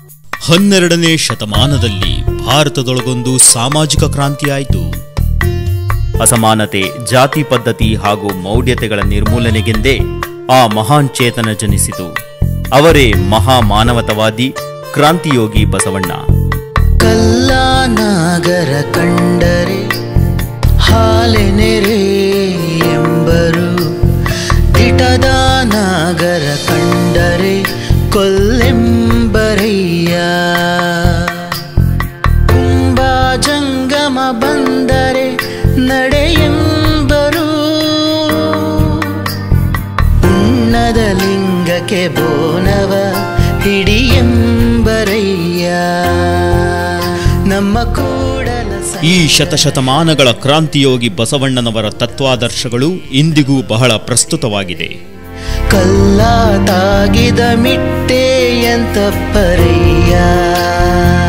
ಹನ್ನೆರಡನೇ ಶತಮಾನದಲ್ಲಿ ಭಾರತದೊಳಗೊಂದು ಸಾಮಾಜಿಕ ಕ್ರಾಂತಿಯಾಯಿತು ಅಸಮಾನತೆ ಜಾತಿ ಪದ್ಧತಿ ಹಾಗೂ ಮೌಢ್ಯತೆಗಳ ನಿರ್ಮೂಲನೆಗೆಂದೇ ಆ ಮಹಾನ್ ಚೇತನ ಜನಿಸಿತು ಅವರೇ ಮಹಾ ಮಾನವತವಾದಿ ಕ್ರಾಂತಿಯೋಗಿ ಬಸವಣ್ಣ ಕಲ್ಲಾನಾಗರ ಕಂಡರೆ ಹಾಲೆನೆರೆ ಎಂಬರು ದಿಟದ ನಾಗರ ಕಂಡರೆ ಕೊಲ್ಲೆಂಬರಯ್ಯ ಕುಂಭ ಜಂಗಮ ಬಂದರೆ ನಡೆಯೆಂಬರು ಉಣ್ಣದ ಲಿಂಗಕ್ಕೆ ಬೋನವ ಹಿಡಿಯೆಂಬರಯ್ಯ ನಮ್ಮ ಕೂಡಲ ಈ ಶತಶತಮಾನಗಳ ಕ್ರಾಂತಿಯೋಗಿ ಬಸವಣ್ಣನವರ ತತ್ವಾದರ್ಶಗಳು ಇಂದಿಗೂ ಬಹಳ ಪ್ರಸ್ತುತವಾಗಿದೆ ಕಲ್ಲ ತಾಗಿದ ಮಿಟ್ಟೆಯಂತಪ್ಪರಯ್ಯ